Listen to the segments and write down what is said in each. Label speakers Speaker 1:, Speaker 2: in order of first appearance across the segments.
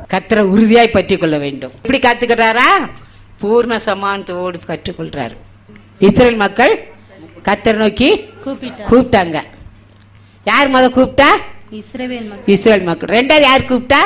Speaker 1: கத்தரை உறுதியாய் பற்றி கொள்ள வேண்டும் எப்படி கத்துக்கிறாரா பூர்ண சமானத்தோடு கற்றுக்கொள்றாரு இஸ்ரேல் மக்கள் கத்தரை நோக்கி
Speaker 2: கூப்பிட்டார்
Speaker 1: கூப்பிட்டாங்க யார் முத கூப்பிட்டா
Speaker 2: இஸ்ரவேல் மக்கள்
Speaker 1: இஸ்ரேல் மக்கள் ரெண்டாவது யார் கூப்பிட்டா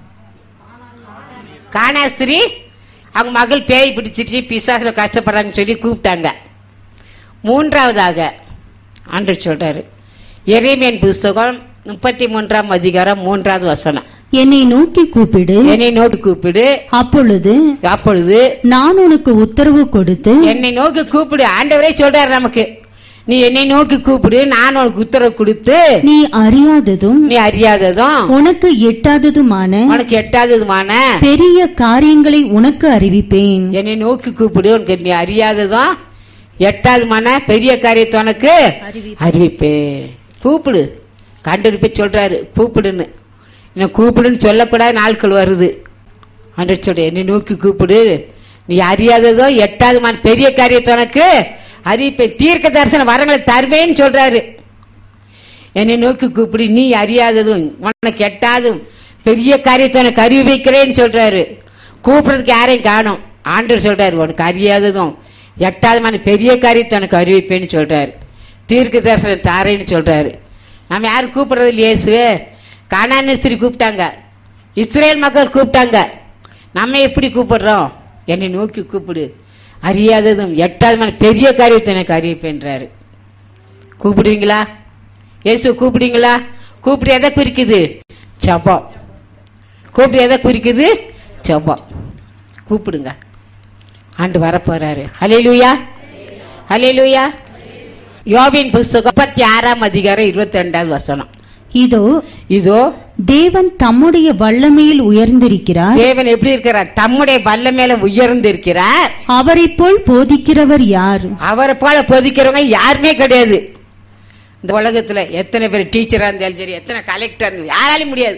Speaker 1: காணாஸ்திரி அவங்க மகள் பேய் பிடிச்சிட்டு பிசாசுல கஷ்டப்படுறாங்கன்னு சொல்லி கூப்பிட்டாங்க மூன்றாவதாக ஆண்டு சொல்றாரு எரேமியன் புஸ்தகம் முப்பத்தி மூன்றாம் அதிகாரம் மூன்றாவது வசனம்
Speaker 2: என்னை நோக்கி கூப்பிடு
Speaker 1: என்னை நோக்கி கூப்பிடு
Speaker 2: அப்பொழுது
Speaker 1: அப்பொழுது
Speaker 2: நான் உனக்கு உத்தரவு கொடுத்து
Speaker 1: என்னை நோக்கி கூப்பிடு ஆண்டவரே சொல்றாரு நமக்கு நீ என்னை நோக்கி கூப்பிடு நான் உனக்கு உத்தரவு கொடுத்து
Speaker 2: நீ அறியாததும்
Speaker 1: நீ அறியாததும்
Speaker 2: உனக்கு எட்டாததுமான
Speaker 1: உனக்கு எட்டாததுமான
Speaker 2: பெரிய காரியங்களை உனக்கு அறிவிப்பேன்
Speaker 1: என்னை நோக்கி கூப்பிடு உனக்கு நீ அறியாததும் எட்டாவதுமான பெரிய காரியத்தை உனக்கு அறிவிப்பே கூப்பிடு கண்டிருப்ப சொல்றாரு கூப்பிடுன்னு இன்னும் கூப்பிடுன்னு சொல்லக்கூடாத நாட்கள் வருது அன்று சொல்ற என்னை நோக்கி கூப்பிடு நீ அறியாததோ எட்டாவதுமான பெரிய காரியத்தை உனக்கு அறிவிப்பேன் தீர்க்க தரிசன வரங்களை தருவேன்னு சொல்றாரு என்னை நோக்கி கூப்பிடு நீ அறியாததும் உனக்கு எட்டாதும் பெரிய காரியத்தை உனக்கு அறிவிக்கிறேன்னு சொல்றாரு கூப்பிடுறதுக்கு யாரையும் காணும் ஆண்டவர் சொல்றாரு உனக்கு அறியாததும் எட்டாவதுமான பெரிய காரியத்தை உனக்கு அறிவிப்பேன்னு சொல்றாரு தீர்க்க தரிசனம் தாரேன்னு சொல்றாரு நம்ம யாரும் கூப்பிடுறது இல்லையே இயேசுவே காணானேஸ்வரி கூப்பிட்டாங்க இஸ்ரேல் மக்கள் கூப்பிட்டாங்க நம்ம எப்படி கூப்பிடுறோம் என்னை நோக்கி கூப்பிடு அறியாததும் எட்டாவதுமான பெரிய காரியத்தை எனக்கு அறிவிப்பேன்றாரு கூப்பிடுவீங்களா இயேசு கூப்பிடுவீங்களா கூப்பிடு எதை குறிக்குது ஜபம் கூப்பிடு எதை குறிக்குது ஜபம் கூப்பிடுங்க ஆண்டு வரப்போறாரு ஹalleluya ஹalleluya யோபின் புஸ்தகம் முப்பத்தி ஆறாம் அதிகாரம் இருபத்தி ரெண்டாவது வசனம்
Speaker 2: இதோ
Speaker 1: இதோ
Speaker 2: தேவன் தம்முடைய வல்லமையில் உயர்ந்திருக்கிறார்
Speaker 1: தேவன் எப்படி இருக்கிறார் தம்முடைய வல்ல மேல உயர்ந்து இருக்கிறார்
Speaker 2: அவரைப் போல் போதிக்கிறவர் யார்
Speaker 1: அவரை போல பொதிக்கிறவங்க யாருமே கிடையாது இந்த உலகத்துல எத்தனை பேர் டீச்சரா இருந்தாலும் சரி எத்தனை கலெக்டர் இருந்தாலும் யாராலையும் முடியாது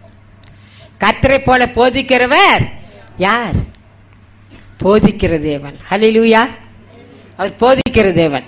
Speaker 1: கத்தரை போல போதிக்கிறவர் யார் போதிக்கிற தேவன் ஹalleluya அவர் போதிக்கிற தேவன்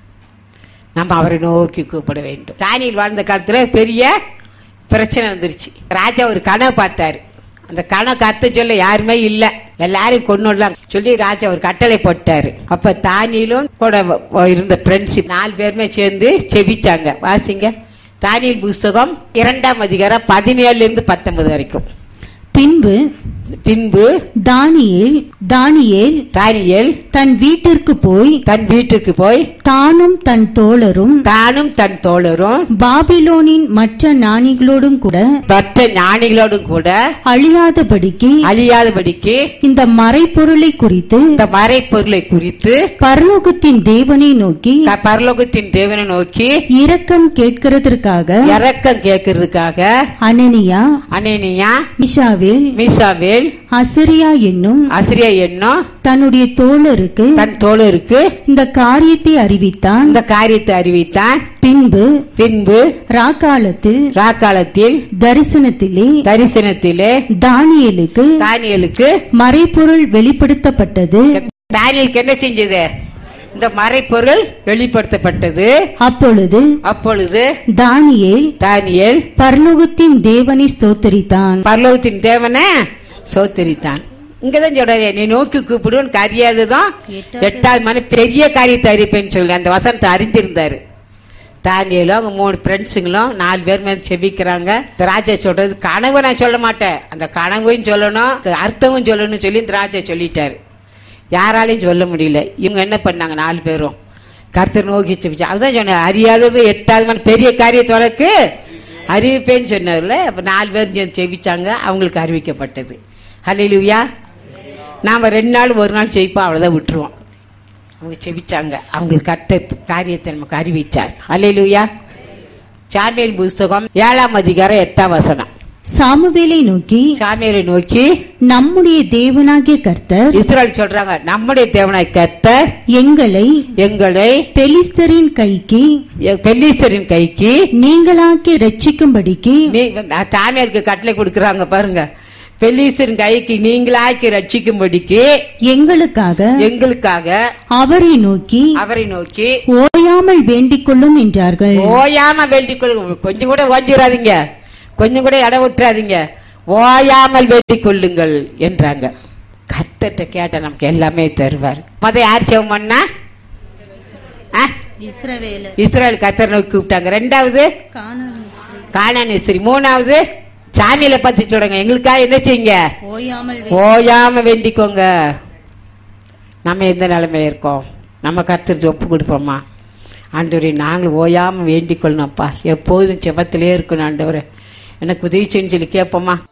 Speaker 1: நம்ம அவரை நோக்கி கூப்பிட வேண்டும் தானியில் வாழ்ந்த காலத்துல பெரிய பிரச்சனை வந்துருச்சு ராஜா ஒரு கனவு பார்த்தாரு அந்த கனவு கத்த சொல்ல யாருமே இல்ல எல்லாரையும் கொண்டுடலாம் சொல்லி ராஜா ஒரு கட்டளை போட்டாரு அப்ப தானியிலும் கூட வ- இருந்த ஃப்ரெண்ட்ஷிப் நாலு பேருமே சேர்ந்து செபிச்சாங்க வாசிங்க தானியல் புஸ்தகம் இரண்டாம் அதிகாரம் பதினேழுல இருந்து பத்தொன்பது வரைக்கும்
Speaker 2: பின்பு
Speaker 1: பின்பு
Speaker 2: தானியேல் தானியேல்
Speaker 1: தானியேல்
Speaker 2: தன் வீட்டிற்கு போய்
Speaker 1: தன் வீட்டுக்கு போய்
Speaker 2: தானும் தன் தோழரும்
Speaker 1: தானும் தன் தோழரும்
Speaker 2: பாபிலோனின் மற்ற ஞானிகளோடும் கூட
Speaker 1: மற்ற ஞானிகளோடும் கூட
Speaker 2: அழியாதபடிக்கு
Speaker 1: அழியாதபடிக்கு
Speaker 2: இந்த மறைப்பொருளை குறித்து
Speaker 1: இந்த மறைப்பொருளை குறித்து
Speaker 2: பரலோகத்தின் தேவனை நோக்கி
Speaker 1: க- பரலோகத்தின் தேவனை நோக்கி
Speaker 2: இரக்கம் கேட்கிறதற்காக
Speaker 1: இறக்கம் கேட்கறதுக்காக
Speaker 2: அனனியா
Speaker 1: அனேனியா
Speaker 2: மிஷாவேல்
Speaker 1: மீசாவேல்
Speaker 2: அசரியா என்னும்
Speaker 1: அசிரியா என்னும்
Speaker 2: தன்னுடைய தோழருக்கு
Speaker 1: தன் தோழருக்கு
Speaker 2: இந்த காரியத்தை அறிவித்தான்
Speaker 1: இந்த காரியத்தை அறிவித்தான்
Speaker 2: பின்பு
Speaker 1: பின்பு
Speaker 2: ராக்காலத்தில்
Speaker 1: ராக்காலத்தில்
Speaker 2: தரிசனத்திலே
Speaker 1: தரிசனத்திலே
Speaker 2: தானியேலுக்கு
Speaker 1: தானியலுக்கு
Speaker 2: மறைப்பொருள் வெளிப்படுத்தப்பட்டது
Speaker 1: தானியலுக்கு என்ன செஞ்சது இந்த மறைப்பொருள் வெளிப்படுத்தப்பட்டது
Speaker 2: அப்பொழுது
Speaker 1: அப்பொழுது
Speaker 2: தானியேல்
Speaker 1: தானியேல்
Speaker 2: பரலோகத்தின் தேவனை ஸ்தோத்தரித்தான்
Speaker 1: பரலோகத்தின் தேவனை சோத்தரித்தான் இங்கதான் சொல்றாரு நீ நோக்கி கூப்பிடு உனக்கு அறியாததும் எட்டாவது மணி பெரிய காரியத்தை அறிப்பேன்னு சொல்லி அந்த வசனத்தை அறிந்திருந்தாரு தானியலும் அவங்க மூணு ஃப்ரெண்ட்ஸுங்களும் நாலு பேர் மேல செபிக்கிறாங்க இந்த ராஜா சொல்றது கனவு நான் சொல்ல மாட்டேன் அந்த கனவையும் சொல்லணும் அந்த அர்த்தமும் சொல்லணும்னு சொல்லி இந்த ராஜா சொல்லிட்டாரு யாராலையும் சொல்ல முடியல இவங்க என்ன பண்ணாங்க நாலு பேரும் கர்த்தர் நோக்கி செபிச்சு அதுதான் சொன்னேன் அறியாதது எட்டாவது மணி பெரிய காரியத்தை உனக்கு அறிவிப்பேன்னு சொன்னார்ல அப்ப நாலு பேர் சேர்ந்து செபிச்சாங்க அவங்களுக்கு அறிவிக்கப்பட்டது ஹalleluya நாம ரெண்டு நாள் ஒரு நாள் செவிப்போம் அவ்வளவுதான் விட்டுருவோம் அவங்க செபிச்சாங்க அவங்களுக்கு கர்த்தர் காரியத்தை நமக்கு அறிவிச்சார் ஹalleluya சாமியல் புஸ்தகம் ஏழாம் அதிகாரம் எட்டாம் வசனம்
Speaker 2: சாமுவேலை நோக்கி
Speaker 1: சாமியலை நோக்கி
Speaker 2: நம்முடைய தேவனாகிய கர்த்தர்
Speaker 1: இஸ்ரேல் சொல்றாங்க நம்முடைய தேவனாய் கர்த்தர்
Speaker 2: எங்களை
Speaker 1: எங்களை
Speaker 2: பெலிஸ்தரின் கைக்கு
Speaker 1: பெல்லீஸ்வரின் கைக்கு
Speaker 2: நீங்களாக்கி ரட்சிக்கும்படிக்கு
Speaker 1: நீ தாமியாருக்கு கட்டளை கொடுக்கறாங்க பாருங்க பெல்லீஸ்வரின் கைக்கு நீங்களாக்கி ரட்சிக்கும்படிக்கு
Speaker 2: எங்களுக்காக
Speaker 1: எங்களுக்காக
Speaker 2: அவரை நோக்கி
Speaker 1: அவரை நோக்கி
Speaker 2: ஓயாமல் வேண்டிக் கொள்ளும் என்றார்கள்
Speaker 1: ஓயாம வேண்டிக் கொள்ளுங்க கொஞ்சம் கூட ஓஞ்சிடாதீங்க கொஞ்சம் கூட இடம் விட்டுறாதீங்க ஓயாமல் வேண்டிக் கொள்ளுங்கள் என்றாங்க கர்த்தர்ட்ட கேட்ட நமக்கு எல்லாமே தருவார் முத யார் செவம் பண்ணா ஆ?
Speaker 2: இஸ்ரவேல
Speaker 1: இஸ்ரேல் கர்த்தர் நோக்கி கூப்பிட்டாங்க ரெண்டாவது
Speaker 2: காணான்
Speaker 1: கானான் இஸ்ரீ மூணாவது சாமியில பத்தி சொல்லுங்க எங்களுக்காக என்ன செய்யுங்க
Speaker 2: ஓயாமல்
Speaker 1: ஓயாம வேண்டிக்கோங்க நம்ம எந்த நிலைமையில இருக்கோம் நம்ம கர்த்தருக்கு ஒப்பு கொடுப்போமா ஆண்டவரே நாங்களும் ஓயாம வேண்டிக் கொள்ளணும்ப்பா எப்போதும் செபத்திலே இருக்கணும் ஆண்டவரே எனக்கு உதவி செஞ்சு சொல்லி கேட்போமா